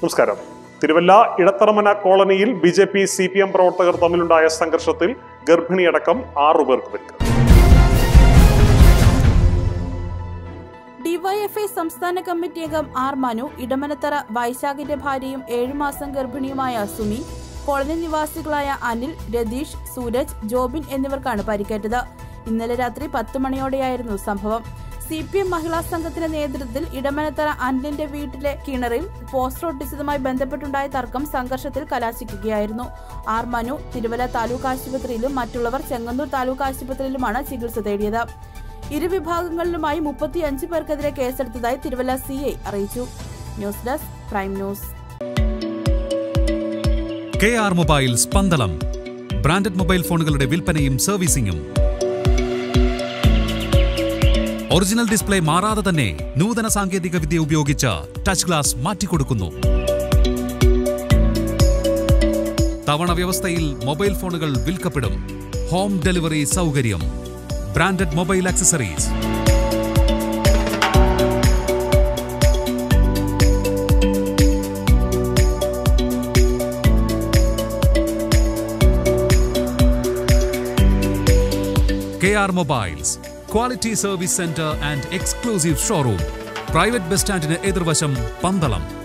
നമസ്കാരം തിരുവല്ല ഇടത്തറമന കോളനിയിൽ B J P C P M പ്രവർത്തകർ തമ്മിലുണ്ടായ സംഘർഷത്തിൽ ഗർഭിണിയടക്കം ആറു പേർക്ക് പരിക്ക് ഡിവൈഎഫ്ഐ സംസ്ഥാന കമ്മിറ്റി അംഗം ആർ മനു ഇടമനത്തറ വൈശാഖിന്റെ ഭാര്യയും ഏഴുമാസം ഗർഭിണിയുമായ സുമി കോളനി നിവാസികളായ അനിൽ രതീഷ് സൂരജ് ജോബിൻ എന്നിവർക്കാണ് പരിക്കേറ്റത് ഇന്നലെ രാത്രി പത്ത് മണിയോടെയായിരുന്നു സംഭവം സി പി എം മഹിളാ സംഘത്തിന്റെ നേതൃത്വത്തിൽ ഇടമനത്തറ അനിലിന്റെ വീട്ടിലെ കിണറിൽ പോസ്റ്റർ ഒട്ടിച്ചതുമായി ബന്ധപ്പെട്ടുണ്ടായ തർക്കം സംഘർഷത്തിൽ കലാശിക്കുകയായിരുന്നു ആർ മനു തിരുവല്ല താലൂക്ക് ആശുപത്രിയിലും മറ്റുള്ളവർ ചെങ്ങന്നൂർ താലൂക്ക് ആശുപത്രിയിലുമാണ് ചികിത്സ തേടിയത് ഇരു വിഭാഗങ്ങളിലുമായി മുപ്പത്തിയഞ്ച് പേർക്കെതിരെ കേസെടുത്തതായി തിരുവല്ല സി ഐ അറിയിച്ചു news desk prime news K R mobile സ്പന്ദളം ബ്രാൻഡഡ് മൊബൈൽ ഫോണുകളുടെ വിൽപ്പനയും സർവീസിംഗും ഒറിജിനൽ ഡിസ്പ്ലേ മാറാതെ തന്നെ നൂതന സാങ്കേതിക വിദ്യ ഉപയോഗിച്ച് ടച്ച് ഗ്ലാസ് മാറ്റിക്കൊടുക്കുന്നു തവണ വ്യവസ്ഥയിൽ മൊബൈൽ ഫോണുകൾ വിൽക്കപ്പെടും ഹോം ഡെലിവറി സൗകര്യം branded mobile accessories KR Mobiles, Quality Service Center and Exclusive Showroom. Private bus സ്റ്റാൻഡിന് എതിർവശം പന്തളം